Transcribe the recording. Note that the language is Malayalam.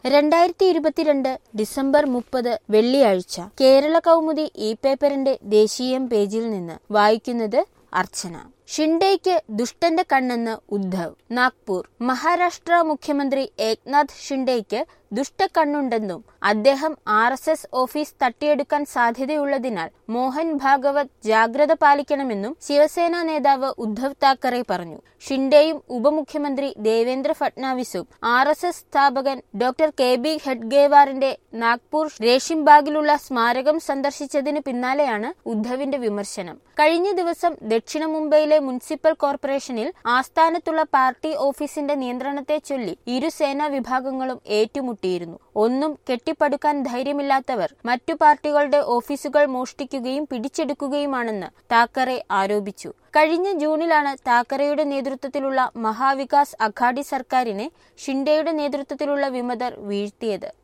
രണ്ടായിരത്തി ഇരുപത്തിരണ്ട് ഡിസംബർ മുപ്പത് വെള്ളിയാഴ്ച കേരള കൗമുദി ഇ പേപ്പറിന്റെ ദേശീയം പേജിൽ നിന്ന് വായിക്കുന്നത് അർച്ചന ഷിൻഡെയ്ക്ക് ദുഷ്ടന്റെ കണ്ണെന്ന് ഉദ്ധവ് നാഗ്പൂർ മഹാരാഷ്ട്ര മുഖ്യമന്ത്രി ഏക്നാഥ് ഷിൻഡെയ്ക്ക് ദുഷ്ടക്കണ്ണുണ്ടെന്നും അദ്ദേഹം ആർ എസ് എസ് ഓഫീസ് തട്ടിയെടുക്കാൻ സാധ്യതയുള്ളതിനാൽ മോഹൻ ഭാഗവത് ജാഗ്രത പാലിക്കണമെന്നും ശിവസേന നേതാവ് ഉദ്ധവ് താക്കറെ പറഞ്ഞു ഷിൻഡെയും ഉപമുഖ്യമന്ത്രി ദേവേന്ദ്ര ഫട്നാവിസും ആർ എസ് എസ് സ്ഥാപകൻ ഡോക്ടർ കെ ബി ഹെഡ്ഗേവാറിന്റെ നാഗ്പൂർ രേഷിംബാഗിലുള്ള സ്മാരകം സന്ദർശിച്ചതിന് പിന്നാലെയാണ് ഉദ്ധവിന്റെ വിമർശനം കഴിഞ്ഞ ദിവസം ദക്ഷിണ മുംബൈയിലെ മുനിസിപ്പൽ കോർപ്പറേഷനിൽ ആസ്ഥാനത്തുള്ള പാർട്ടി ഓഫീസിന്റെ നിയന്ത്രണത്തെ ചൊല്ലി ഇരു സേനാ വിഭാഗങ്ങളും ഏറ്റുമുട്ടിയിരുന്നു ഒന്നും കെട്ടിപ്പടുക്കാൻ ധൈര്യമില്ലാത്തവർ മറ്റു പാർട്ടികളുടെ ഓഫീസുകൾ മോഷ്ടിക്കുകയും പിടിച്ചെടുക്കുകയുമാണെന്ന് താക്കറെ ആരോപിച്ചു കഴിഞ്ഞ ജൂണിലാണ് താക്കറെയുടെ നേതൃത്വത്തിലുള്ള മഹാവികാസ് അഘാഡി സർക്കാരിനെ ഷിൻഡെയുടെ നേതൃത്വത്തിലുള്ള വിമതർ വീഴ്ത്തിയത്